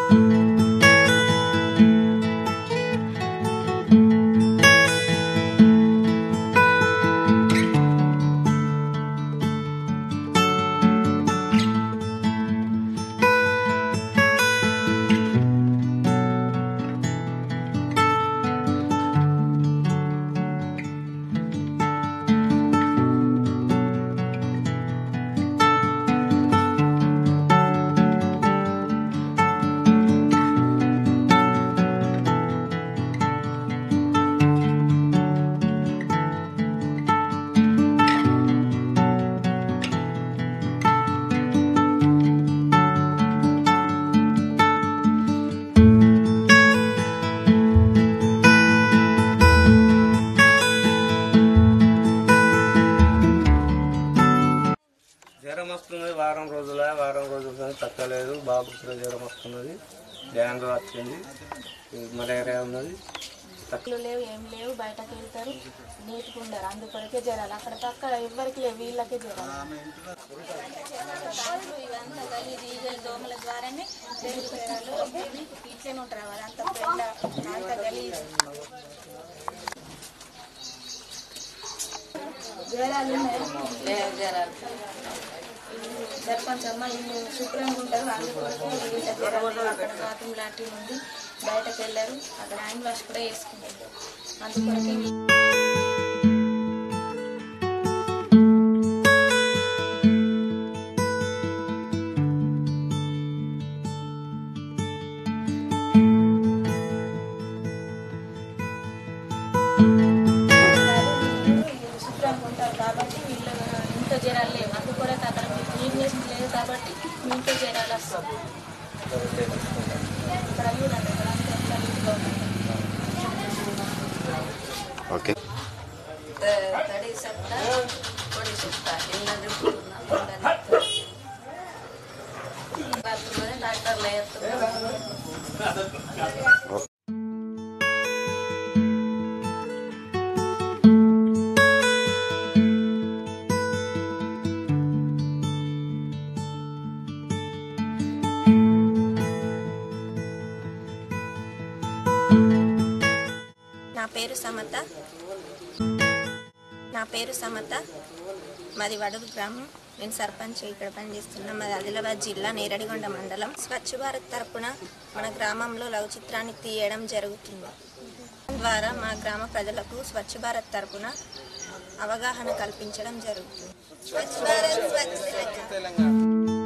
జ్వరం వస్తున్నది వారం రోజుల వారం రోజుల కానీ తగ్గలేదు బాబుకి కూడా జ్వరం వస్తున్నది డెంగ్యూ వచ్చింది మలేరియా ఉన్నది ఇల్లు లేవు ఏం లేవు బయటకు వెళ్తారు నీట్గా ఉండరు అందుకొరకే జ్వరాలు అక్కడ అక్కడ ఎవరికి లేవు వీళ్ళకే జ్వరాలు ఇవంతా గలీజ్ ఈగలు దోమల ద్వారానే డెంగ్యూ జ్వరాలు ఇవి ఇట్లనే ఉంటారు అదంతా పెళ్ళ అంత గలీజ్ జ్వరాలు ఉన్నాయి జ్వరాలు సర్పంచ్ అమ్మ ఇల్లు శుభ్రంగా ఉంటారు అందుకొరకే వీళ్ళ జ్వరాలు అక్కడ బాత్రూమ్ లాంటివి ఉంది బయటకు వెళ్ళారు అక్కడ హ్యాండ్ వాష్ కూడా వేసుకున్నారు అందుకొరకే వీ- వీళ్ళు శుభ్రంగా ఉంటారు కాబట్టి వీళ్ళు ఇంట్లో జ్వరాలు లేవు అందుకొరకు అక్కడ మీకు నీట్నెస్ లేదు కాబట్టి మీ ఇంట్లో జ్వరాలు వస్తాయి ఇక్కడ చూడండి ఇక్కడ అంతా ఎట్లా నీట్గా ఉంటుంది ఓకే ತಡಿ ಸತ್ತ ಕೊಡಿ ಸುತ್ತ ಎಲ್ಲರೂ ಡಾಕ್ಟರ್ಲೇ నా పేరు సమత నా పేరు సమత మాది వడుగు గ్రామం నేను సర్పంచ్ ఇక్కడ పనిచేస్తున్నా మాది ఆదిలాబాద్ జిల్లా నేరడిగొండ మండలం స్వచ్ఛ భారత్ తరపున మన గ్రామంలో లఘు చిత్రాన్ని తీయడం జరుగుతుంది ద్వారా మా గ్రామ ప్రజలకు స్వచ్ఛ భారత్ తరపున అవగాహన కల్పించడం జరుగుతుంది స్వచ్ఛ భారత్ స్వచ్ఛ తెలంగాణ.